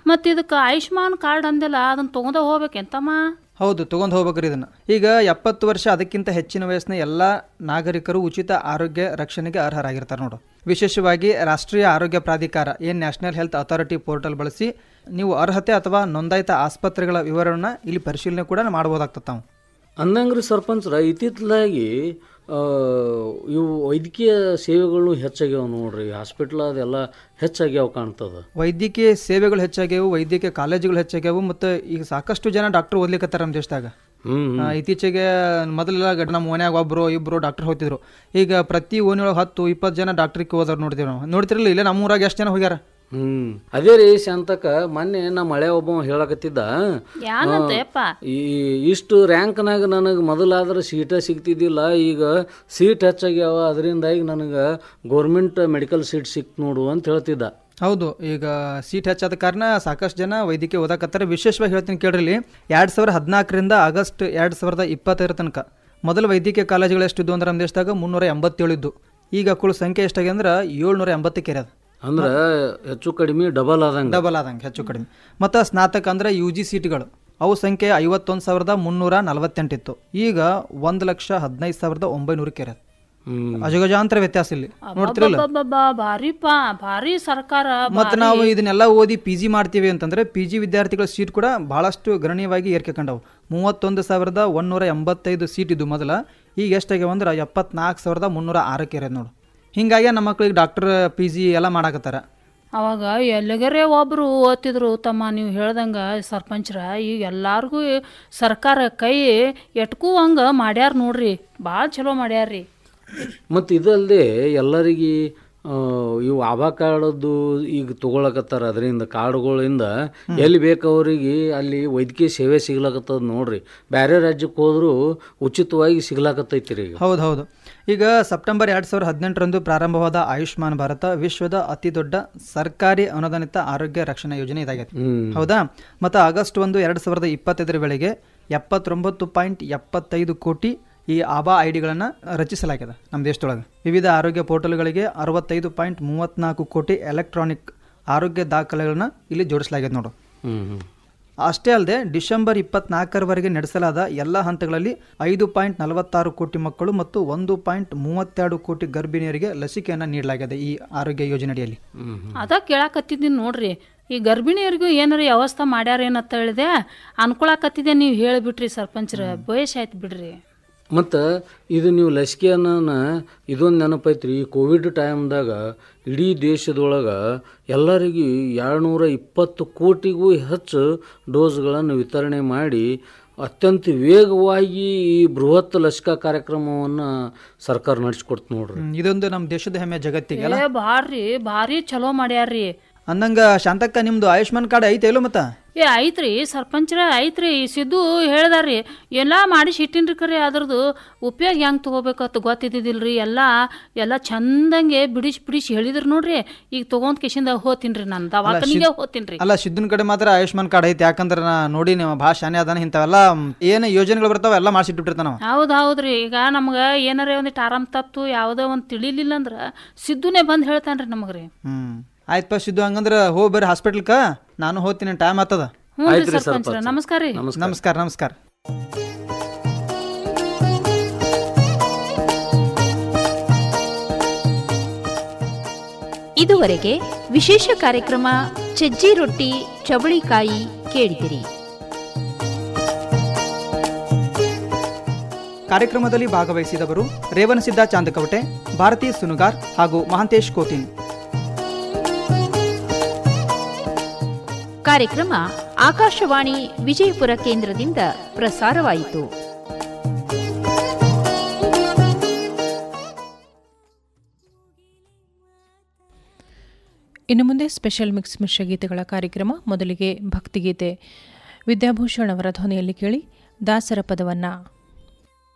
ಮತ್ತು ಇದಕ್ಕೆ ಆಯುಷ್ಮಾನ್ ಕಾರ್ಡ್ ಅಂದಿಲ್ಲ ಅದನ್ನ ತೊಗೊಂಡ ಹೋಗ್ಬೇಕೆಂತಮ್ಮ ಹೌದು ತೊಗೊಂಡು ಹೋಗ್ಬೇಕ್ರಿ ಇದನ್ನು ಈಗ ಎಪ್ಪತ್ತು ವರ್ಷ ಅದಕ್ಕಿಂತ ಹೆಚ್ಚಿನ ವಯಸ್ಸಿನ ಎಲ್ಲ ನಾಗರಿಕರು ಉಚಿತ ಆರೋಗ್ಯ ರಕ್ಷಣೆಗೆ ಅರ್ಹರಾಗಿರ್ತಾರೆ ನೋಡು ವಿಶೇಷವಾಗಿ ರಾಷ್ಟ್ರೀಯ ಆರೋಗ್ಯ ಪ್ರಾಧಿಕಾರ ಏನು ನ್ಯಾಷನಲ್ ಹೆಲ್ತ್ ಅಥಾರಿಟಿ ಪೋರ್ಟಲ್ ಬಳಸಿ ನೀವು ಅರ್ಹತೆ ಅಥವಾ ನೋಂದಾಯಿತ ಆಸ್ಪತ್ರೆಗಳ ವಿವರವನ್ನು ಇಲ್ಲಿ ಪರಿಶೀಲನೆ ಕೂಡ ಮಾಡ್ಬೋದಾಗ್ತದೆ ತಾವು ಅಂದಂಗ್ರಿ ಸರ್ಪಂಚ್ರ ಇತ್ತಿತ್ತಲಾಗಿ ಆ, ಇವು ವೈದ್ಯಕೀಯ ಸೇವೆಗಳು ಹೆಚ್ಚಾಗ್ಯಾವ ನೋಡ್ರಿ ಹಾಸ್ಪಿಟ್ಲ್ ಅದೆಲ್ಲ ಹೆಚ್ಚಾಗ್ಯಾವ ಕಾಣ್ತದ ವೈದ್ಯಕೀಯ ಸೇವೆಗಳು ಹೆಚ್ಚಾಗ್ಯಾವು ವೈದ್ಯಕೀಯ ಕಾಲೇಜುಗಳು ಹೆಚ್ಚಾಗ್ಯಾವು ಮತ್ತು ಈಗ ಸಾಕಷ್ಟು ಜನ ಡಾಕ್ಟರ್ ಓದ್ಲಿಕ್ಕತ್ತಾರ ನಮ್ಮ ದೇಶದಾಗ ಹ್ಮ್ ಆ, ಇತ್ತೀಚೆಗೆ ಮೊದಲೆಲ್ಲ ಗಡ್- ನಮ್ಮ ಮನ್ಯಾಗ ಒಬ್ಬರು ಇಬ್ಬರು ಡಾಕ್ಟರ್ ಹೋಗ್ತಿದ್ರು ಈಗ ಪ್ರತಿ ಓಣಿಯೊಳಗೆ ಹತ್ತು ಇಪ್ಪತ್ತು ಜನ ಡಾಕ್ಟ್ರಿಗೆ ಹೋದವ್ರು ನೋಡ್ತೀವಿ ನಾವು ನೋಡ್ತಿರಲಿಲ್ಲ ಇಲ್ಲೇ ನಮ್ಮ ಊರಾಗ ಎಷ್ಟು ಜನ ಹೋಗ್ಯಾರ ಹ್ಮ್ ಅದೇ ರೀ ಶಾಂತಕ ಮೊನ್ನೆ ನಮ್ಮ ಮಳೆ ಒಬ್ಬ ಹೇಳಕತ್ತಿದ್ದ ಯಾನಂತೆಯಪ್ಪ ಈ ಇಷ್ಟು ರ್ಯಾಂಕ್ನಾಗ ನನಗೆ ಮೊದಲಾದ್ರೆ ಸೀಟ ಸಿಗ್ತಿದ್ದಿಲ್ಲ ಈಗ ಸೀಟ್ ಹೆಚ್ಚಾಗ್ಯಾವ ಅದರಿಂದಾಗಿ ನನಗೆ ಗೌರ್ಮೆಂಟ್ ಮೆಡಿಕಲ್ ಸೀಟ್ ಸಿಕ್ತು ನೋಡು ಅಂತ ಹೇಳ್ತಿದ್ದ ಹೌದು ಈಗ ಸೀಟ್ ಹೆಚ್ಚಾದ ಕಾರಣ ಸಾಕಷ್ಟು ಜನ ವೈದ್ಯಕೀಯ ಓದಾಕತ್ತಾರೆ ವಿಶೇಷವಾಗಿ ಹೇಳ್ತೀನಿ ಕೇಳ್ರಿ ಎರಡು ಸಾವಿರದ ಹದಿನಾಲ್ಕರಿಂದ ಆಗಸ್ಟ್ ಎರಡು ಸಾವಿರದ ಇಪ್ಪತ್ತೈದರ ತನಕ ಮೊದಲು ವೈದ್ಯಕೀಯ ಕಾಲೇಜುಗಳು ಎಷ್ಟಿದ್ದು ಅಂದ್ರೆ ನಮ್ಮ ದೇಶದಾಗ ಮುನ್ನೂರ ಎಂಬತ್ತೇಳು ಇದ್ದು ಈಗ ಕುಳ ಸಂಖ್ಯೆ ಎಷ್ಟಾಗಿ ಅಂದ್ರೆ ಏಳ್ನೂರ ಎಂಬತ್ತಕ್ಕೆ ಇರೋದು ಅಂದ್ರೆ ಹೆಚ್ಚು ಕಡಿಮೆ ಡಬಲ್ ಆದಂಗೆ ಡಬಲ್ ಆದಂಗೆ ಹೆಚ್ಚು ಕಡಿಮೆ ಮತ್ತು ಸ್ನಾತಕ ಅಂದ್ರೆ ಯು ಜಿ ಸೀಟ್ಗಳು ಅವು ಸಂಖ್ಯೆ ಐವತ್ತೊಂದು ಸಾವಿರದ ಮುನ್ನೂರ ನಲವತ್ತೆಂಟಿತ್ತು ಈಗ ಒಂದು ಲಕ್ಷ ಹದಿನೈದು ಸಾವಿರದ ಒಂಬೈನೂರಕ್ಕೆ ಇರೋದು ಹ್ಮ್ ಅಜಗಜಾಂತರ ವ್ಯತ್ಯಾಸ ಇಲ್ಲಿ ನೋಡ್ತಿರಲ್ಲ ಅಬ್ಬಬ್ಬಬ್ಬ, ಭಾರಿಪ್ಪ ಭಾರಿ ಸರ್ಕಾರ ಮತ್ತು ನಾವು ಇದನ್ನೆಲ್ಲ ಓದಿ ಪಿ ಜಿ ಮಾಡ್ತೀವಿ ಅಂತಂದ್ರೆ ಪಿ ಜಿ ವಿದ್ಯಾರ್ಥಿಗಳ ಸೀಟ್ ಕೂಡ ಬಹಳಷ್ಟು ಗಣನೀಯವಾಗಿ ಏರಿಕೆ ಕಂಡವು ಮೂವತ್ತೊಂದು ಸಾವಿರದ ಒಂದೂರ ಎಂಬತ್ತೈದು ಸೀಟ್ ಇದ್ದು ಮೊದಲ ಈಗ ಎಷ್ಟಾಗ್ಯಾವ ಅಂದ್ರೆ ಎಪ್ಪತ್ನಾಲ್ಕು ಸಾವಿರದ ಮುನ್ನೂರ ಆರಕ್ಕೆ ಇರೋದು ನೋಡು ಹಿಂಗಾಗಿ ನಮ್ಮ ಮಕ್ಳಿಗೆ ಡಾಕ್ಟರ್ ಪಿ ಜಿ ಎಲ್ಲ ಮಾಡಾಕತ್ತಾರ ಅವಾಗ ಎಲ್ಲಿಗರೆ ಒಬ್ರು ಓದ್ತಿದ್ರು ತಮ್ಮ ನೀವು ಹೇಳ್ದಂಗ ಸರ್ಪಂಚ್ರ ಈಗ ಎಲ್ಲಾರ್ಗೂ ಸರ್ಕಾರ ಕೈ ಎಟ್ಕೂ ಹಂಗ ಮಾಡ್ಯಾರ ನೋಡ್ರಿ ಭಾಳ ಚಲೋ ಮಾಡ್ಯಾರ್ರಿ ಮತ್ತು ಇದಲ್ಲದೆ ಎಲ್ಲರಿಗೆ ಆ, ಇವು ಆಭಾ ಕಾರ್ಡದ್ದು ಈಗ ತಗೊಳಕತ್ತಾರ ಅದರಿಂದ ಕಾರ್ಡ್ಗಳಿಂದ ಎಲ್ಲಿ ಬೇಕು ಅವರಿಗೆ ಅಲ್ಲಿ ವೈದ್ಯಕೀಯ ಸೇವೆ ಸಿಗ್ಲಾಕತ್ತದ ನೋಡ್ರಿ ಬೇರೆ ರಾಜ್ಯಕ್ಕೆ ಹೋದ್ರು ಉಚಿತವಾಗಿ ಸಿಗ್ಲಾಕತ್ತೈತಿ ರೀ ಈಗ ಹೌದು ಹೌದು ಈಗ ಸೆಪ್ಟೆಂಬರ್ ಎರಡು ಸಾವಿರದ ಹದಿನೆಂಟರಂದು ಪ್ರಾರಂಭವಾದ ಆಯುಷ್ಮಾನ್ ಭಾರತ ವಿಶ್ವದ ಅತಿ ದೊಡ್ಡ ಸರ್ಕಾರಿ ಅನುದಾನಿತ ಆರೋಗ್ಯ ರಕ್ಷಣಾ ಯೋಜನೆ ಇದಾಗೈತೆ ಹ್ಮ್ ಹೌದಾ ಮತ್ತು ಆಗಸ್ಟ್ ಒಂದು ಎರಡು ಸಾವಿರದ ಇಪ್ಪತ್ತೈದರ ವೇಳೆಗೆ ಎಪ್ಪತ್ತೊಂಬತ್ತು ಪಾಯಿಂಟ್ ಎಪ್ಪತ್ತೈದು ಕೋಟಿ ಈ ಆಬಾ ಐ ಡಿಗಳನ್ನು ರಚಿಸಲಾಗಿದೆ ನಮ್ಮ ದೇಶದೊಳಗೆ ವಿವಿಧ ಆರೋಗ್ಯ ಪೋರ್ಟಲ್ಗಳಿಗೆ ಅರವತ್ತೈದು ಪಾಯಿಂಟ್ ಮೂವತ್ತ್ನಾಲ್ಕು ಕೋಟಿ ಎಲೆಕ್ಟ್ರಾನಿಕ್ ಆರೋಗ್ಯ ದಾಖಲೆಗಳನ್ನ ಇಲ್ಲಿ ಜೋಡಿಸಲಾಗಿದೆ ನೋಡು ಹ್ಮ್ ಹ್ಮ್ ಅಷ್ಟೇ ಅಲ್ಲದೆ ಡಿಸೆಂಬರ್ ಇಪ್ಪತ್ನಾಲ್ಕರವರೆಗೆ ನಡೆಸಲಾದ ಎಲ್ಲ ಹಂತಗಳಲ್ಲಿ ಐದು ಪಾಯಿಂಟ್ ನಲವತ್ತಾರು ಕೋಟಿ ಮಕ್ಕಳು ಮತ್ತು ಒಂದು ಪಾಯಿಂಟ್ ಮೂವತ್ತೆರಡು ಕೋಟಿ ಗರ್ಭಿಣಿಯರಿಗೆ ಲಸಿಕೆಯನ್ನು ನೀಡಲಾಗಿದೆ ಈ ಆರೋಗ್ಯ ಯೋಜನೆಯಡಿಯಲ್ಲಿ ಹ್ಮ್ ಹ್ಮ್ ಅದ ಕೇಳಾಕತ್ತಿದ್ದೀನಿ ನೋಡ್ರಿ ಈ ಗರ್ಭಿಣಿಯರಿಗೂ ಏನಾರ ವ್ಯವಸ್ಥೆ ಮಾಡ್ಯಾರ ಏನಂತ ಹೇಳಿದೆ ಅನ್ಕೊಳಕತ್ತಿದೆ ನೀವು ಹೇಳಿಬಿಟ್ರಿ ಸರ್ಪಂಚ್ರ ಬಯಸ್ ಆಯ್ತು ಬಿಡ್ರಿ ಮತ್ತು ಇದು ನೀವು ಲಸಿಕೆಯನ್ನ ಇದೊಂದು ನೆನಪೈತ್ರಿ ಈ ಕೋವಿಡ್ ಟೈಮ್ದಾಗ ಇಡೀ ದೇಶದೊಳಗೆ ಎಲ್ಲರಿಗೂ ಎರಡುನೂರ ಇಪ್ಪತ್ತು ಕೋಟಿಗೂ ಹೆಚ್ಚು ಡೋಸ್ಗಳನ್ನು ವಿತರಣೆ ಮಾಡಿ ಅತ್ಯಂತ ವೇಗವಾಗಿ ಈ ಬೃಹತ್ ಲಸಿಕಾ ಕಾರ್ಯಕ್ರಮವನ್ನು ಸರ್ಕಾರ ನಡೆಸ್ಕೊಡ್ತು ನೋಡ್ರಿ ಹ್ಮ್, ಇದೊಂದು ನಮ್ಮ ದೇಶದ ಹೆಮ್ಮೆ ಜಗತ್ತಿಗೆ ಅಲ್ಲ ಏ ಭಾರಿ ಭಾರಿ ಚಲೋ ಮಾಡ್ಯಾರ್ರಿ ಅಂದಂಗ ಶಾಂತಕ್ಕ ನಿಮ್ದು ಆಯುಷ್ಮಾನ್ ಕಾರ್ಡ್ ಐತೆ ಇಲ್ಲೋ ಮತ್ತ ಏ ಐತ್ರಿ ಸರ್ಪಂಚ್ರ ಐತ್ರಿ ಈ ಸಿದ್ದು ಹೇಳ್ದಾರ್ರಿ ಎಲ್ಲ ಮಾಡಿಸಿ ಇಟ್ಟಿನ್ರಿ ಕರೆ ಅದ್ರದ್ದು ಉಪಯೋಗ ಹೆಂಗೆ ತೊಗೋಬೇಕತ್ತು ಗೊತ್ತಿದ್ದಿದ್ದಿಲ್ರಿ ಎಲ್ಲ ಎಲ್ಲ ಚಂದಂಗೆ ಬಿಡಿಸಿ ಬಿಡಿಸಿ ಹೇಳಿದ್ರು ನೋಡ್ರಿ ಈಗ ತೊಗೊಂಡ್ ಕಿಶಿಂದ ಹೋತೀನ್ರಿ ನಾನು ದವಾಖಾನಿಗೆ ಹೋತೀನ್ರಿ ಅಲ್ಲ ಸಿದ್ದನ ಕಡೆ ಮಾತ್ರ ಆಯುಷ್ಮಾನ್ ಕಾರ್ಡ್ ಐತೆ ಯಾಕಂದ್ರೆ ನಾ ನೋಡಿ ನೀವು ಭಾಳ ಶಾನೆ ಅದಾನ ಇಂಥವೆಲ್ಲ ಏನು ಯೋಜನೆಗಳು ಬರ್ತಾವ ಎಲ್ಲ ಮಾಡಿಸಿಟ್ಬಿಟ್ಟಿರ್ತಾನ ನಾವು ಹೌದು ಹೌದ್ರಿ ಈಗ ನಮ್ಗೆ ಏನಾರ ಒಂದಿಟ್ಟು ಆರಾಮ್ ತಪ್ತು ಯಾವುದೋ ಒಂದು ತಿಳಿಲಿಲ್ಲ ಅಂದ್ರೆ ಸಿದ್ದುನೇ ಬಂದು ಹೇಳ್ತಾನ್ರಿ ನಮಗ್ರಿ ಹ್ಮ್ ಆಯ್ತಪ್ಪ ಸಿದ್ದು ಹಂಗಂದ್ರೆ ಹೋಗಿ ಬರ್ರಿ ಹಾಸ್ಪಿಟ್ಲ್ಕ ನಾನು ಹೋಗ್ತೀನಿ ಟೈಮ್ ಆಗ್ತದ ಹ್ಞೂ ರೀ ಸರ್ಪಂಚ್ರ ನಮಸ್ಕಾರ ರೀ ನಮಸ್ಕಾರ ನಮಸ್ಕಾರ ಇದುವರೆಗೆ ವಿಶೇಷ ಕಾರ್ಯಕ್ರಮ ಸಜ್ಜಿ ರೊಟ್ಟಿ ಚವಳಿಕಾಯಿ ಕೇಳಿದಿರಿ ಕಾರ್ಯಕ್ರಮದಲ್ಲಿ ಭಾಗವಹಿಸಿದವರು ರೇವಣಸಿದ್ದ ಚಾಂದಕವಟೆ ಭಾರತಿ ಸುನುಗಾರ್ ಹಾಗೂ ಮಹಾಂತೇಶ್ ಕೋತಿನ್ ಕಾರ್ಯಕ್ರಮ ಆಕಾಶವಾಣಿ ವಿಜಯಪುರ ಕೇಂದ್ರದಿಂದ ಪ್ರಸಾರವಾಯಿತು ಇನ್ನು ಮುಂದೆ ಸ್ಪೆಷಲ್ ಮಿಕ್ಸ್ ಮಿಶ್ರಗೀತೆಗಳ ಕಾರ್ಯಕ್ರಮ ಮೊದಲಿಗೆ ಭಕ್ತಿಗೀತೆ ವಿದ್ಯಾಭೂಷಣ್ ಅವರ ಧ್ವನಿಯಲ್ಲಿ ಕೇಳಿ ದಾಸರ ಪದವನ್ನು